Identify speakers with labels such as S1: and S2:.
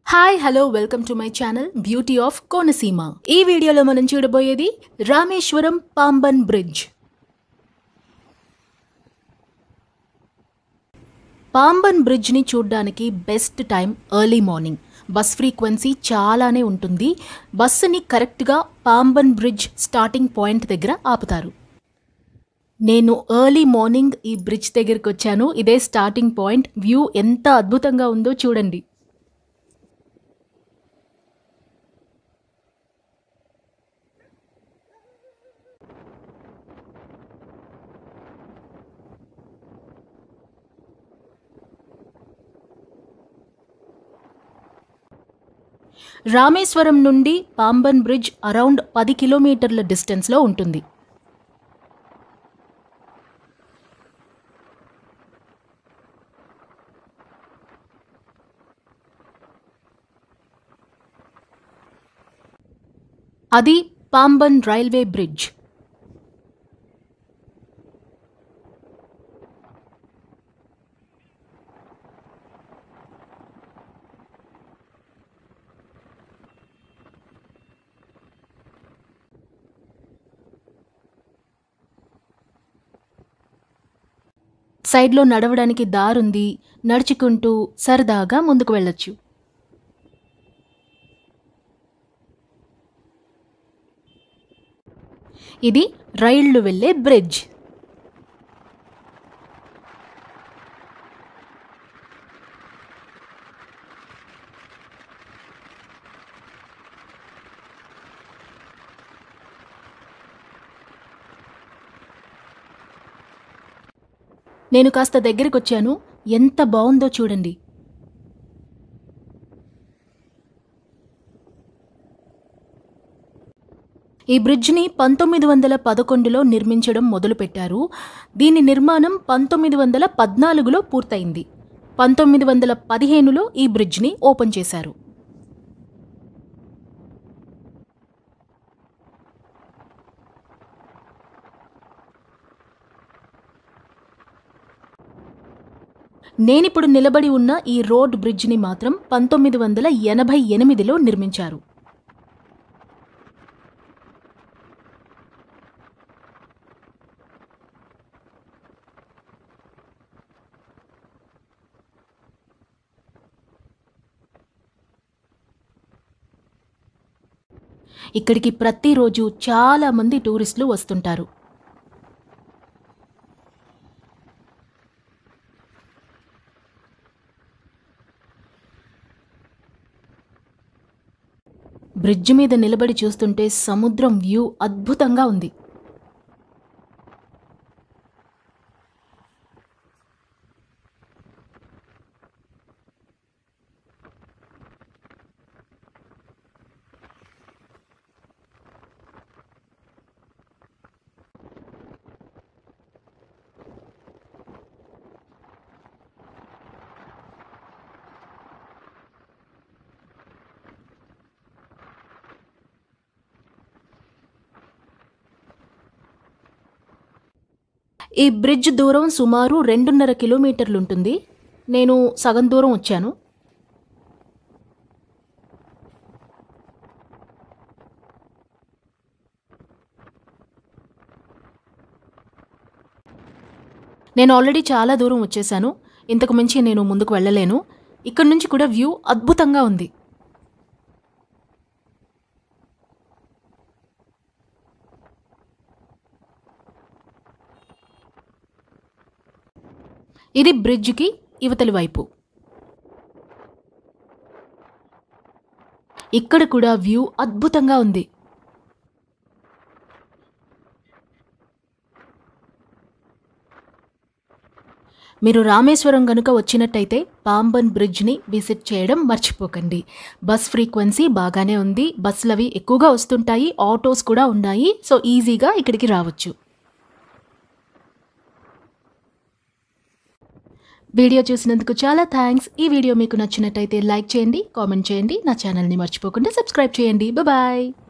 S1: hi hello welcome to my channel beauty of Konaseema ఈ వీడియోలో మనం చూడబోయేది రామేశ్వరం పాంబన్ బ్రిడ్జ్ పాంబన్ బ్రిడ్జ్ని చూడడానికి best time early morning bus frequency చాలానే ఉంటుంది బస్సుని కరెక్ట్గా పాంబన్ బ్రిడ్జ్ స్టార్టింగ్ పాయింట్ దగ్గర ఆపుతారు నేను ఎర్లీ మార్నింగ్ ఈ బ్రిడ్జ్ దగ్గరికి వచ్చాను ఇదే స్టార్టింగ్ పాయింట్ వ్యూ ఎంత అద్భుతంగా ఉందో చూడండి రామేశ్వరం నుండి పాంబన్ బ్రిడ్జ్ అరౌండ్ పది కిలోమీటర్ల డిస్టెన్స్లో ఉంటుంది అది పాంబన్ రైల్వే బ్రిడ్జ్ సైడ్లో నడవడానికి దారుంది నడుచుకుంటూ సరదాగా ముందుకు వెళ్ళొచ్చు ఇది రైళ్లు వెళ్ళే బ్రిడ్జ్ నేను కాస్త దగ్గరికి వచ్చాను ఎంత బాగుందో చూడండి ఈ బ్రిడ్జ్ని పంతొమ్మిది వందల పదకొండులో నిర్మించడం మొదలుపెట్టారు దీని నిర్మాణం పంతొమ్మిది వందల పద్నాలుగులో పూర్తయింది పంతొమ్మిది వందల పదిహేనులో ఈ బ్రిడ్జ్ని ఓపెన్ చేశారు నేనిప్పుడు నిలబడి ఉన్న ఈ రోడ్ బ్రిడ్జ్ని మాత్రం పంతొమ్మిది వందల ఎనభై ఎనిమిదిలో నిర్మించారు ఇక్కడికి ప్రతిరోజు చాలా మంది టూరిస్టులు వస్తుంటారు బ్రిడ్జ్ మీద నిలబడి చూస్తుంటే సముద్రం వ్యూ అద్భుతంగా ఉంది ఈ బ్రిడ్జ్ దూరం సుమారు రెండున్నర కిలోమీటర్లు ఉంటుంది నేను సగం దూరం వచ్చాను నేను ఆల్రెడీ చాలా దూరం వచ్చేసాను ఇంతకు మించి నేను ముందుకు వెళ్ళలేను ఇక్కడి నుంచి కూడా వ్యూ అద్భుతంగా ఉంది ఇది బ్రిడ్జ్కి ఇవతలి వైపు ఇక్కడ కూడా వ్యూ అద్భుతంగా ఉంది మీరు రామేశ్వరం గనుక వచ్చినట్టయితే పాంబన్ బ్రిడ్జ్ని విజిట్ చేయడం మర్చిపోకండి బస్ ఫ్రీక్వెన్సీ బాగానే ఉంది బస్సులు అవి ఎక్కువగా వస్తుంటాయి ఆటోస్ కూడా ఉన్నాయి సో ఈజీగా ఇక్కడికి రావచ్చు వీడియో చూసినందుకు చాలా థ్యాంక్స్ ఈ వీడియో మీకు నచ్చినట్టయితే లైక్ చేయండి కామెంట్ చేయండి నా ఛానల్ని మర్చిపోకుండా సబ్స్క్రైబ్ చేయండి బాయ్